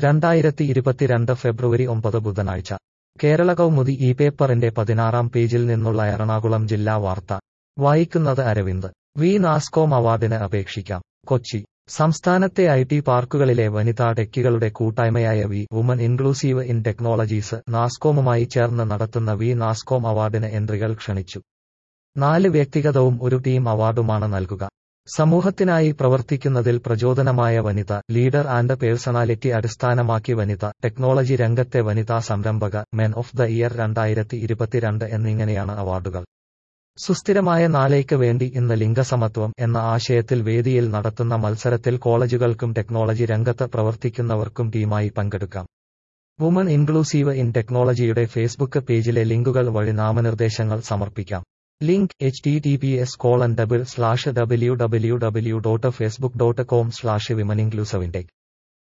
രണ്ടായിരത്തി ഇരുപത്തിരണ്ട് ഫെബ്രുവരി ഒമ്പത് ബുധനാഴ്ച കേരള കൗമുദി ഈ പേപ്പറിന്റെ പതിനാറാം പേജിൽ നിന്നുള്ള എറണാകുളം ജില്ലാ വാർത്ത വായിക്കുന്നത് അരവിന്ദ് വി നാസ്കോം അവാർഡിന് അപേക്ഷിക്കാം കൊച്ചി സംസ്ഥാനത്തെ ഐ ടി പാർക്കുകളിലെ വനിതാ ടെക്കികളുടെ കൂട്ടായ്മയായ we woman inclusive in technologies നാസ്കോമുമായി ചേർന്ന് നടത്തുന്ന വി നാസ്കോം അവാർഡിന് എൻട്രികൾ ക്ഷണിച്ചു നാല് വ്യക്തിഗതവും ഒരു ടീം അവാർഡുമാണ് നൽകുക സമൂഹത്തിനായി പ്രവർത്തിക്കുന്നതിൽ പ്രചോദനമായ വനിത ലീഡർ ആൻഡ് പേഴ്സണാലിറ്റി അടിസ്ഥാനമാക്കി വനിത ടെക്നോളജി രംഗത്തെ വനിതാ സംരംഭക മെൻ ഓഫ് ദ ഇയർ രണ്ടായിരത്തി ഇരുപത്തിരണ്ട് എന്നിങ്ങനെയാണ് അവാർഡുകൾ സുസ്ഥിരമായ നാളേക്ക് വേണ്ടി ഇന്ന് ലിംഗസമത്വം എന്ന ആശയത്തിൽ വേദിയിൽ നടത്തുന്ന മത്സരത്തിൽ കോളേജുകൾക്കും ടെക്നോളജി രംഗത്ത് പ്രവർത്തിക്കുന്നവർക്കും ടീമായി പങ്കെടുക്കാം വുമൺ ഇൻക്ലൂസീവ് ഇൻ ടെക്നോളജിയുടെ ഫേസ്ബുക്ക് പേജിലെ ലിങ്കുകൾ വഴി നാമനിർദ്ദേശങ്ങൾ സമർപ്പിക്കാം link H T T P S colon double slash W W W dot Facebook dot com slash women ഇൻക്ലൂസവിൻടെക്